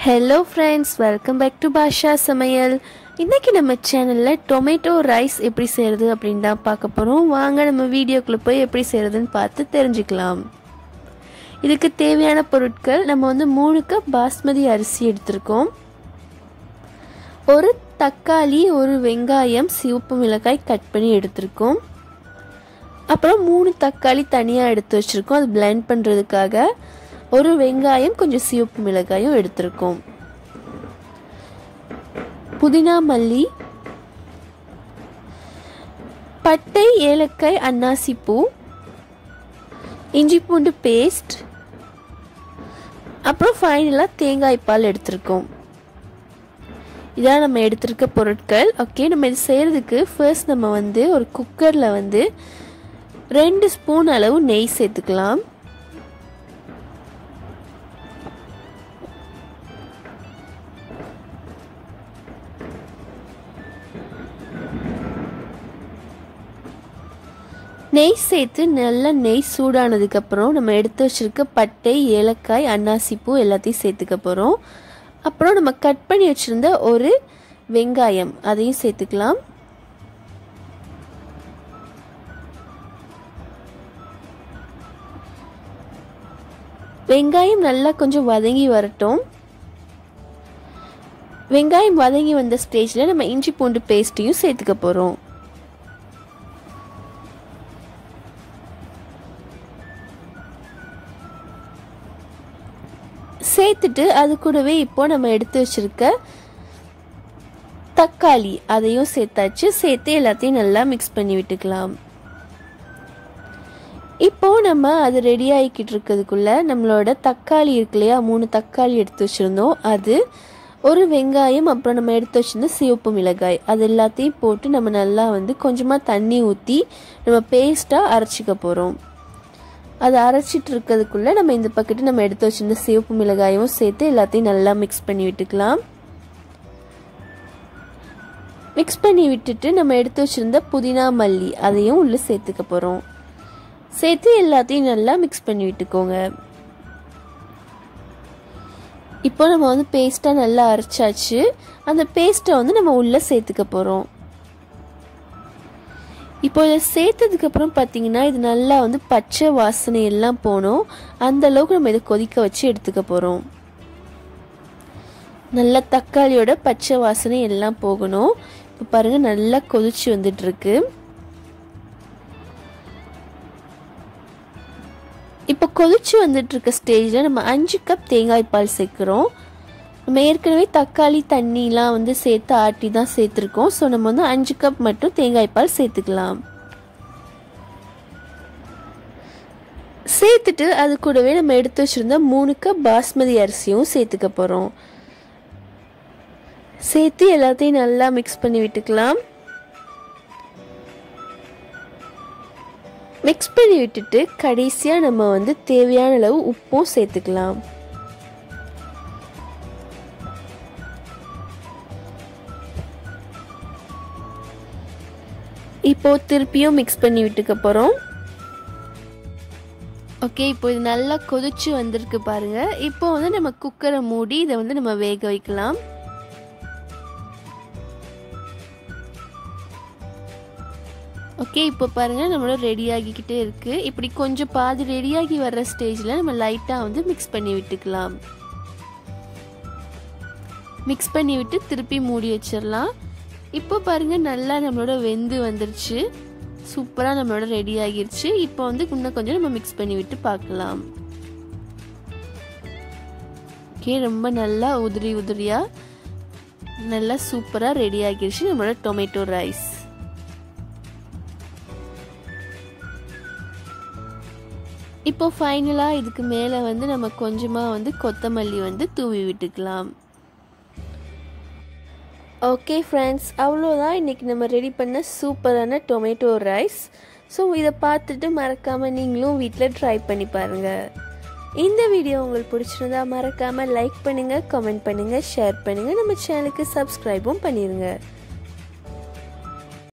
hello friends welcome back to Basha சமையல் இன்றைக்கி நம்ம சேனலில் டொமேட்டோ ரைஸ் எப்படி செய்கிறது அப்படின்னு தான் பார்க்க போகிறோம் வாங்க நம்ம வீடியோக்குள்ளே போய் எப்படி செய்கிறதுன்னு பார்த்து தெரிஞ்சுக்கலாம் இதுக்கு தேவையான பொருட்கள் நம்ம வந்து மூணு கப் பாஸ்மதி அரிசி எடுத்திருக்கோம் ஒரு தக்காளி ஒரு வெங்காயம் சிவப்பு மிளகாய் கட் பண்ணி எடுத்திருக்கோம் அப்புறம் மூணு தக்காளி தனியாக எடுத்து வச்சுருக்கோம் அது பிளெண்ட் பண்ணுறதுக்காக ஒரு வெங்காயம் கொஞ்சம் சிவப்பு மிளகாயும் எடுத்திருக்கோம் புதினா மல்லி பட்டை ஏலக்காய் அன்னாசி பூ இஞ்சி பூண்டு பேஸ்ட் அப்புறம் ஃபைனலாக தேங்காய் பால் எடுத்திருக்கோம் இதான் நம்ம எடுத்திருக்க பொருட்கள் ஓகே நம்ம இது செய்கிறதுக்கு ஃபர்ஸ்ட் நம்ம வந்து ஒரு குக்கரில் வந்து ரெண்டு ஸ்பூன் அளவு நெய் சேர்த்துக்கலாம் நெய் சேர்த்து நல்லா நெய் சூடானதுக்கப்புறம் நம்ம எடுத்து வச்சுருக்க பட்டை ஏலக்காய் அன்னாசிப்பூ எல்லாத்தையும் சேர்த்துக்க போகிறோம் அப்புறம் நம்ம கட் பண்ணி வச்சுருந்த ஒரு வெங்காயம் அதையும் சேர்த்துக்கலாம் வெங்காயம் நல்லா கொஞ்சம் வதங்கி வரட்டும் வெங்காயம் வதங்கி வந்த ஸ்டேஜில் நம்ம இஞ்சி பூண்டு பேஸ்ட்டையும் சேர்த்துக்க போகிறோம் சேர்த்துட்டு அது கூடவே இப்போ நம்ம எடுத்து வச்சிருக்க தக்காளி அதையும் சேர்த்தாச்சு சேர்த்து எல்லாத்தையும் நல்லா மிக்ஸ் பண்ணி விட்டுக்கலாம் இப்போ நம்ம அது ரெடி ஆகிக்கிட்டு இருக்கிறதுக்குள்ள நம்மளோட தக்காளி இருக்கு இல்லையா மூணு தக்காளி எடுத்து வச்சுருந்தோம் அது ஒரு வெங்காயம் அப்புறம் நம்ம எடுத்து வச்சிருந்த சிவப்பு மிளகாய் அது எல்லாத்தையும் போட்டு நம்ம நல்லா வந்து கொஞ்சமாக தண்ணி ஊற்றி நம்ம பேஸ்ட்டாக அரைச்சிக்க போகிறோம் அதை அரைச்சிட்டு இருக்கிறதுக்குள்ளே நம்ம இந்த பக்கெட்டு நம்ம எடுத்து வச்சிருந்த சிவப்பு மிளகாயும் சேர்த்து எல்லாத்தையும் நல்லா மிக்ஸ் பண்ணி விட்டுக்கலாம் மிக்ஸ் பண்ணி விட்டுட்டு நம்ம எடுத்து வச்சிருந்த புதினா மல்லி அதையும் உள்ளே சேர்த்துக்க போகிறோம் சேர்த்து எல்லாத்தையும் நல்லா மிக்ஸ் பண்ணி விட்டுக்கோங்க இப்போ நம்ம வந்து பேஸ்ட்டாக நல்லா அரைச்சாச்சு அந்த பேஸ்ட்டை வந்து நம்ம உள்ளே சேர்த்துக்க போகிறோம் இப்போ இதை சேர்த்ததுக்கப்புறம் பார்த்தீங்கன்னா இது நல்லா வந்து பச்சை வாசனை எல்லாம் போகணும் அந்த அளவுக்கு நம்ம இதை கொதிக்க வச்சு எடுத்துக்க போகிறோம் நல்லா தக்காளியோட பச்சை வாசனை எல்லாம் போகணும் இப்போ பாருங்கள் நல்லா கொதிச்சு வந்துட்டுருக்கு இப்போ கொதிச்சு வந்துட்டு இருக்க ஸ்டேஜில் நம்ம அஞ்சு கப் தேங்காய் பால் சேர்க்குறோம் நம்ம ஏற்கனவே தக்காளி தண்ணிலாம் வந்து சேர்த்து ஆட்டி தான் சேர்த்துருக்கோம் ஸோ நம்ம வந்து அஞ்சு கப் மட்டும் தேங்காய் பால் சேர்த்துக்கலாம் சேர்த்துட்டு அது கூடவே நம்ம எடுத்து வச்சுருந்த மூணு கப் பாஸ்மதி அரிசியும் சேர்த்துக்க போகிறோம் சேர்த்து எல்லாத்தையும் நல்லா மிக்ஸ் பண்ணி விட்டுக்கலாம் மிக்ஸ் பண்ணி விட்டுட்டு கடைசியாக நம்ம வந்து தேவையான அளவு உப்பும் சேர்த்துக்கலாம் இப்போ திருப்பியும் மிக்ஸ் பண்ணி விட்டுக்க போகிறோம் ஓகே இப்போ இது நல்லா கொதிச்சு வந்திருக்கு பாருங்க இப்போ வந்து நம்ம குக்கரை மூடி இதை வந்து நம்ம வேக வைக்கலாம் ஓகே இப்போ பாருங்கள் நம்மளோட ரெடி ஆகிக்கிட்டே இருக்குது இப்படி கொஞ்சம் பாதி ரெடியாகி வர்ற ஸ்டேஜில் நம்ம லைட்டாக வந்து மிக்ஸ் பண்ணி விட்டுக்கலாம் மிக்ஸ் பண்ணி விட்டு திருப்பி மூடி வச்சிடலாம் இப்போ பாருங்கள் நல்லா நம்மளோட வெந்து வந்துருச்சு சூப்பராக நம்மளோட ரெடி ஆகிருச்சு இப்போ வந்து இன்னும் கொஞ்சம் நம்ம மிக்ஸ் பண்ணி விட்டு பார்க்கலாம் ஓகே ரொம்ப நல்லா உதிரி உதிரியாக நல்லா சூப்பராக ரெடி ஆகிருச்சு நம்மளோட டொமேட்டோ ரைஸ் இப்போ ஃபைனலாக இதுக்கு மேலே வந்து நம்ம கொஞ்சமாக வந்து கொத்தமல்லி வந்து தூவி விட்டுக்கலாம் ஓகே ஃப்ரெண்ட்ஸ் அவ்வளோதான் இன்றைக்கி நம்ம ரெடி பண்ண சூப்பரான டொமேட்டோ ரைஸ் ஸோ இதை பார்த்துட்டு மறக்காமல் நீங்களும் வீட்டில் ட்ரை பண்ணி பாருங்கள் இந்த வீடியோ உங்களுக்கு பிடிச்சிருந்தா மறக்காமல் லைக் பண்ணுங்கள் கமெண்ட் பண்ணுங்கள் ஷேர் பண்ணுங்கள் நம்ம சேனலுக்கு சப்ஸ்கிரைபும் பண்ணிடுங்க